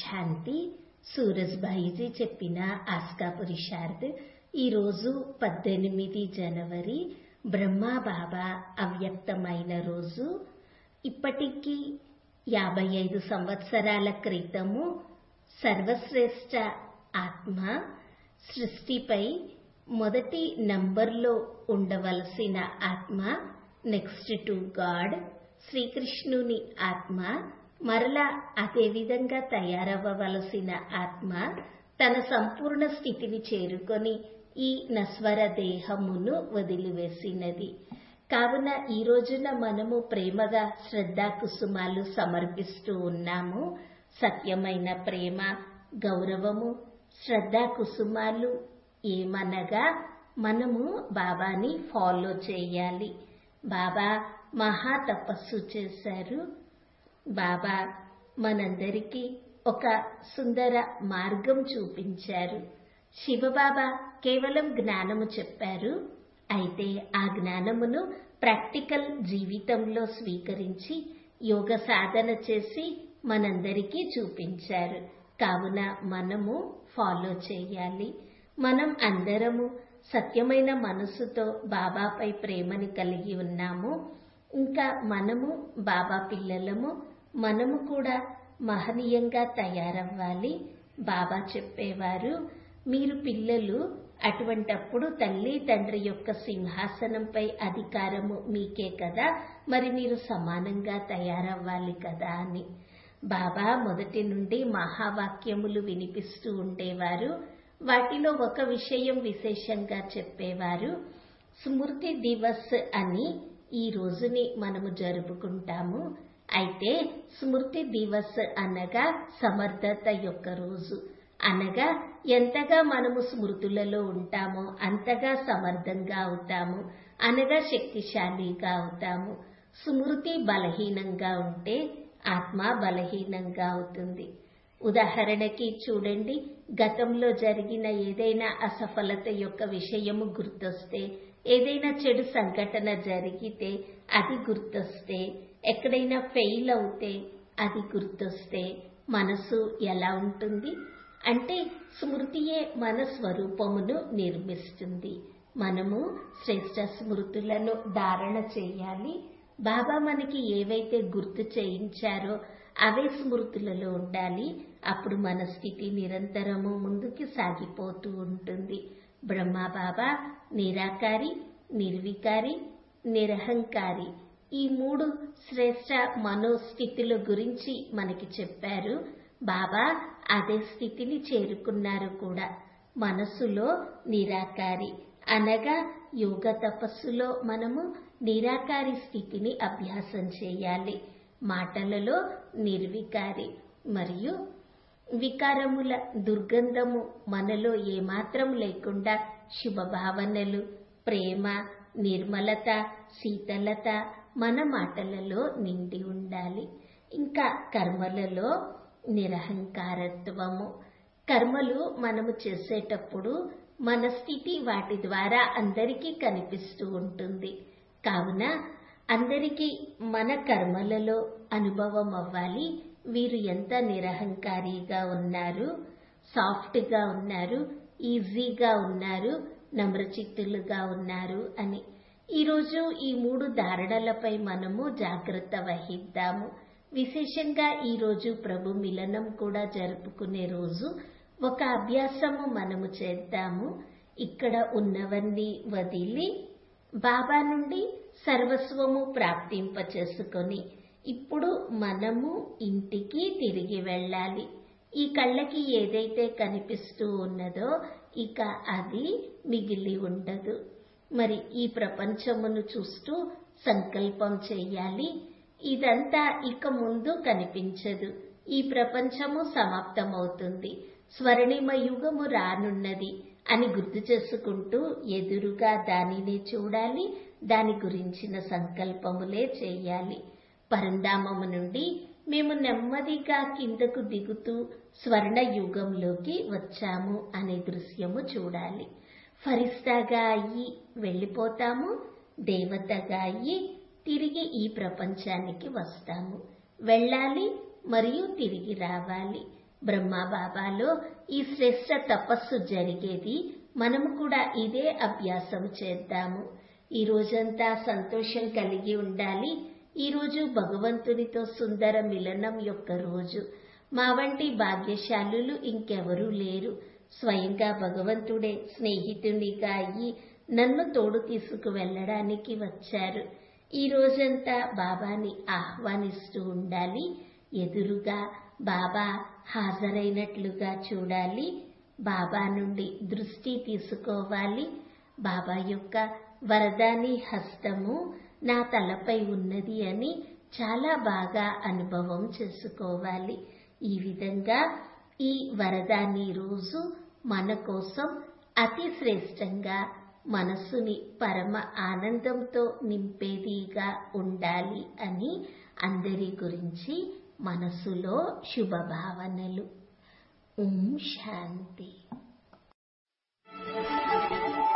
శాంతి సూరజ్భాయిజీ చెప్పిన ఆస్కా పురుషార్థ్ ఈరోజు పద్దెనిమిది జనవరి బ్రహ్మా బాబా అవ్యక్తమైన రోజు ఇప్పటికీ యాభై ఐదు సంవత్సరాల క్రితము సర్వశ్రేష్ఠ ఆత్మ సృష్టిపై మొదటి నంబర్లో ఉండవలసిన ఆత్మ నెక్స్ట్ టు గాడ్ శ్రీకృష్ణుని ఆత్మ మరలా అదే విధంగా తయారవ్వవలసిన ఆత్మ తన సంపూర్ణ స్థితిని చేరుకొని ఈ నస్వర దేహమును వదిలివేసినది కావున ఈ రోజున మనము ప్రేమగా శ్రద్ధా కుసుమాలు సమర్పిస్తూ ఉన్నాము సత్యమైన ప్రేమ గౌరవము శ్రద్ధా కుసుమాలు ఏమనగా మనము బాబాని ఫాలో చేయాలి బాబా మహా తపస్సు చేశారు బాబా మనందరికీ ఒక సుందర మార్గం చూపించారు శివబాబా కేవలం జ్ఞానము చెప్పారు అయితే ఆ జ్ఞానమును ప్రాక్టికల్ జీవితంలో స్వీకరించి యోగ సాధన చేసి మనందరికీ చూపించారు కావున మనము ఫాలో చేయాలి మనం అందరము సత్యమైన మనసుతో బాబాపై ప్రేమని కలిగి ఉన్నాము ఇంకా మనము బాబా పిల్లలము మనము కూడా మహనీయంగా తయారవ్వాలి బాబా చెప్పేవారు మీరు పిల్లలు అటువంటప్పుడు తల్లి తండ్రి యొక్క సింహాసనంపై అధికారము మీకే కదా మరి మీరు సమానంగా తయారవ్వాలి కదా అని బాబా మొదటి నుండి మహావాక్యములు వినిపిస్తూ ఉండేవారు వాటిలో ఒక విషయం విశేషంగా చెప్పేవారు స్మృతి దివస్ అని ఈ రోజుని మనము జరుపుకుంటాము అయితే స్మృతి దివస్ అనగా సమర్థత యొక్క రోజు అనగా ఎంతగా మనము స్మృతులలో ఉంటామో అంతగా సమర్థంగా అవుతాము అనగా శక్తిశాలిగా అవుతాము స్మృతి బలహీనంగా ఉంటే ఆత్మ బలహీనంగా అవుతుంది ఉదాహరణకి చూడండి గతంలో జరిగిన ఏదైనా అసఫలత యొక్క విషయము గుర్తొస్తే ఏదైనా చెడు సంఘటన జరిగితే అది గుర్తొస్తే ఎక్కడైనా ఫెయిల్ అవుతే అది గుర్తొస్తే మనసు ఎలా ఉంటుంది అంటే స్మృతియే మన స్వరూపమును నిర్మిస్తుంది మనము శ్రేష్ట స్మృతులను ధారణ చేయాలి బాబా మనకి ఏవైతే గుర్తు చేయించారో అవే స్మృతులలో ఉండాలి అప్పుడు మన స్థితి నిరంతరము ముందుకు సాగిపోతూ ఉంటుంది బ్రహ్మ బాబా నిరాకారి నిర్వికారి నిరహంకారి ఈ మూడు శ్రేష్ట మనోస్థితుల గురించి మనకి చెప్పారు బాబా అదే స్థితిని చేరుకున్నారు కూడా మనసులో నిరాకారి అనగా యోగ తపస్సులో మనము నిరాకారి స్థితిని అభ్యాసం చేయాలి మాటలలో నిర్వికారి మరియు వికారముల దుర్గంధము మనలో ఏమాత్రం లేకుండా శుభభావనలు ప్రేమ నిర్మలత శీతలత మన మాటలలో నిండి ఉండాలి ఇంకా కర్మలలో నిరహంకారత్వము కర్మలు మనము చేసేటప్పుడు మన స్థితి వాటి ద్వారా అందరికీ కనిపిస్తూ ఉంటుంది కావున అందరికీ మన కర్మలలో అనుభవం అవ్వాలి వీరు ఎంత నిరహంకారిగా ఉన్నారు సాఫ్ట్గా ఉన్నారు ఈజీగా ఉన్నారు నమ్రచిత్తులుగా ఉన్నారు అని ఈరోజు ఈ మూడు ధారణలపై మనము జాగ్రత్త వహిద్దాము విశేషంగా ఈరోజు ప్రభు మిలనం కూడా జరుపుకునే రోజు ఒక అభ్యాసము మనము చేద్దాము ఇక్కడ ఉన్నవన్నీ వదిలి బాబా నుండి సర్వస్వము ప్రాప్తింప చేసుకొని ఇప్పుడు మనము ఇంటికి తిరిగి వెళ్ళాలి ఈ కళ్ళకి ఏదైతే కనిపిస్తూ ఉన్నదో ఇక అది మిగిలి ఉండదు మరి ఈ ప్రపంచమును చూస్తూ సంకల్పం చేయాలి ఇదంతా ఇక ముందు కనిపించదు ఈ ప్రపంచము సమాప్తమవుతుంది స్వర్ణిమ యుగము రానున్నది అని గుర్తు చేసుకుంటూ ఎదురుగా దానిని చూడాలి దాని గురించిన సంకల్పములే చేయాలి పరంధామము నుండి మేము నెమ్మదిగా కిందకు దిగుతూ స్వర్ణ యుగంలోకి వచ్చాము అనే దృశ్యము చూడాలి ఫరిస్తాగా అయ్యి వెళ్ళిపోతాము దేవతగా అయ్యి తిరిగి ఈ ప్రపంచానికి వస్తాము వెళ్ళాలి మరియు తిరిగి రావాలి బ్రహ్మా బాబాలో ఈ శ్రేష్ట తపస్సు జరిగేది మనము కూడా ఇదే అభ్యాసం చేద్దాము ఈ రోజంతా సంతోషం కలిగి ఉండాలి ఈ రోజు భగవంతునితో సుందర మిలనం యొక్క రోజు మా వంటి భాగ్యశాలులు ఇంకెవరూ లేరు స్వయంగా భగవంతుడే స్నేహితునిగా అయ్యి నన్ను తోడు తీసుకు వెళ్ళడానికి వచ్చారు ఈ రోజంతా బాబాని ఆహ్వానిస్తూ ఉండాలి ఎదురుగా బాబా హాజరైనట్లుగా చూడాలి బాబా నుండి దృష్టి తీసుకోవాలి బాబా యొక్క వరదాని హస్తము నా తలపై ఉన్నది అని చాలా బాగా అనుభవం చేసుకోవాలి ఈ విధంగా ఈ వరదాని రోజు మన కోసం అతి శ్రేష్టంగా మనస్సుని పరమ ఆనందంతో నింపేదిగా ఉండాలి అని అందరి గురించి మనసులో శుభభావనలు ఓం శాంతి